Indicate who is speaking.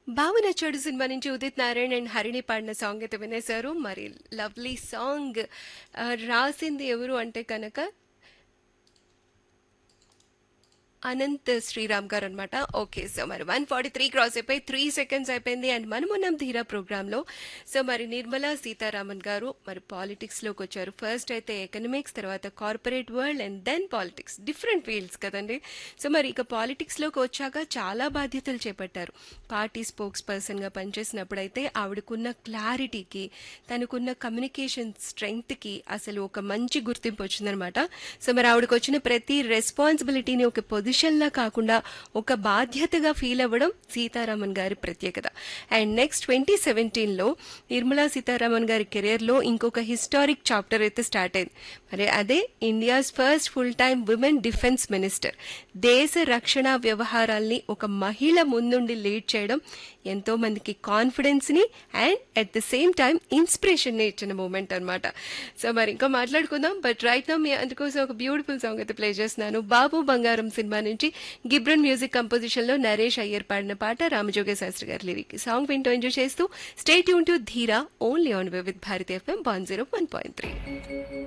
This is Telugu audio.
Speaker 1: భావనచ్చాడు సినిమా నుంచి ఉదిత్ నారాయణ్ అండ్ హరిణి పాడిన సాంగ్ అయితే వినేశారు మరి లవ్లీ సాంగ్ ఆ, రాసింది ఎవరు అంటే కనుక అనంత్ శ్రీరామ్ గారు అనమాట ఓకే సో మరి వన్ ఫార్టీ త్రీ క్రాస్ అయిపోయి త్రీ సెకండ్స్ అయిపోయింది అండ్ మనమున్నాం ధీరా ప్రోగ్రాంలో సో మరి నిర్మలా సీతారామన్ గారు మరి పాలిటిక్స్లోకి వచ్చారు ఫస్ట్ అయితే ఎకనమిక్స్ తర్వాత corporate world and then politics different fields కదండి సో మరి ఇక పాలిటిక్స్లోకి వచ్చాక చాలా బాధ్యతలు చేపట్టారు పార్టీ స్పోక్స్ పర్సన్గా పనిచేసినప్పుడైతే ఆవిడకున్న క్లారిటీకి తనకున్న కమ్యూనికేషన్ స్ట్రెంగ్త్కి అసలు ఒక మంచి గుర్తింపు వచ్చిందనమాట సో మరి ఆవిడకి వచ్చిన ప్రతి రెస్పాన్సిబిలిటీని ఒక పొజిషన్లా కాకుండా ఒక బాధ్యతగా ఫీల్ అవ్వడం సీతారామన్ గారి ప్రత్యేకత అండ్ నెక్స్ట్ ట్వంటీ సెవెంటీన్లో నిర్మలా సీతారామన్ గారి కెరియర్లో ఇంకొక హిస్టారిక్ చాప్టర్ అయితే స్టార్ట్ అయింది మరి అదే India's first full time women defence minister దేశ రక్షణ వ్యవహారాల్ని ఒక మహిళ ముందుండి లీడ్ చేయడం ఎంతో మందికి కాన్ఫిడెన్స్ ని and at the same time inspiration ని ఇచ్చిన మూమెంట్ అనమాట సో మరి ఇంకా మాట్లాడుకుందాం బట్ రైట్ నా మీ అందుకోసం ఒక బ్యూటిఫుల్ సాంగ్ అయితే ప్లే చేస్తున్నాను బాబు బంగారం సినిమా నుంచి గిబ్రన్ మ్యూజిక్ కంపోజిషన్ లో నరేష్ అయ్యర్ పాడిన పాట రామజోగ శాస్త్రి గారి లిరిక్ సాంగ్ వింటూ ఎంజాయ్ చేస్తూ స్టేట్ యూన్ to Dheera only on with Bharati FM one zero one point three